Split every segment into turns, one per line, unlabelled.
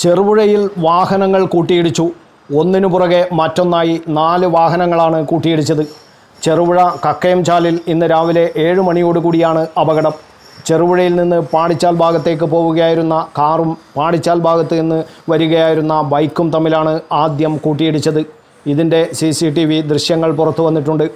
ചെറുപുഴയിൽ വാഹനങ്ങൾ കൂട്ടിയിടിച്ചു ഒന്നിനു പുറകെ മറ്റൊന്നായി നാല് വാഹനങ്ങളാണ് കൂട്ടിയിടിച്ചത് ചെറുപുഴ കക്കയംചാലിൽ ഇന്ന് രാവിലെ ഏഴ് മണിയോടുകൂടിയാണ് അപകടം ചെറുപുഴയിൽ നിന്ന് പാടിച്ചാൽ ഭാഗത്തേക്ക് പോവുകയായിരുന്ന കാറും പാടിച്ചാൽ ഭാഗത്ത് നിന്ന് വരികയായിരുന്ന ബൈക്കും തമ്മിലാണ് ആദ്യം കൂട്ടിയിടിച്ചത് ഇതിൻ്റെ സി സി ടി വി ദൃശ്യങ്ങൾ പുറത്തു വന്നിട്ടുണ്ട്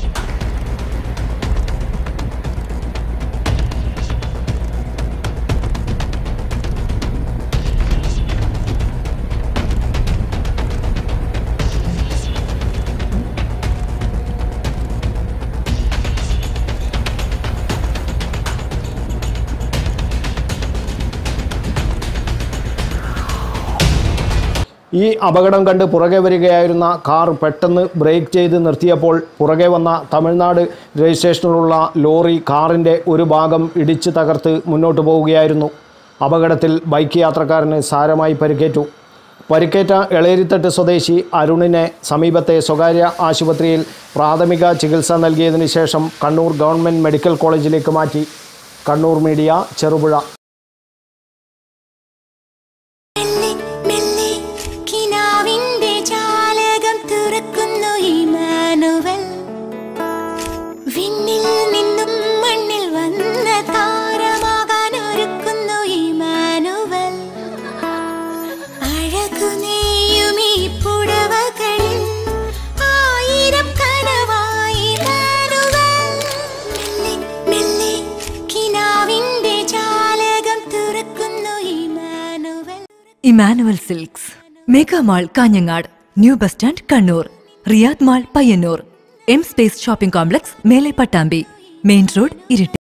ഈ അപകടം കണ്ട് പുറകെ വരികയായിരുന്ന കാർ പെട്ടെന്ന് ബ്രേക്ക് ചെയ്ത് നിർത്തിയപ്പോൾ പുറകെ വന്ന തമിഴ്നാട് രജിസ്ട്രേഷനിലുള്ള ലോറി കാറിൻ്റെ ഒരു ഭാഗം ഇടിച്ച് തകർത്ത് മുന്നോട്ട് പോവുകയായിരുന്നു അപകടത്തിൽ ബൈക്ക് യാത്രക്കാരന് സാരമായി പരിക്കേറ്റു പരിക്കേറ്റ എളേരിത്തട്ട് സ്വദേശി അരുണിനെ സമീപത്തെ സ്വകാര്യ ആശുപത്രിയിൽ പ്രാഥമിക ചികിത്സ നൽകിയതിനു ശേഷം കണ്ണൂർ ഗവൺമെൻറ് മെഡിക്കൽ കോളേജിലേക്ക് മാറ്റി കണ്ണൂർ മീഡിയ ചെറുപുഴ
മെല്ലെ മെല്ലെ കിനാവിന്റെ ജാലകം തുറക്കുന്നു ഇമാനുവൽ വിണ്ണിൽ നിന്നും മണ്ണിൽ വന്ന താരമാകാൻ ഒരുക്കുന്നു ഇമാനുവൽ അഴകു നെയ്യും ഈ പുടവകളിൽ ആയിരം കനവായി ഇമാനുവൽ മെല്ലെ മെല്ലെ കിനാവിന്റെ ജാലകം തുറക്കുന്നു Emmanuel
Emmanuel silks mega mall Kanhangad new bus stand Kannur Riyadh mall Payyanur M space shopping complex മേലെ പട്ടാമ്പി മെയിൻ റോഡ് ഇരിട്ടി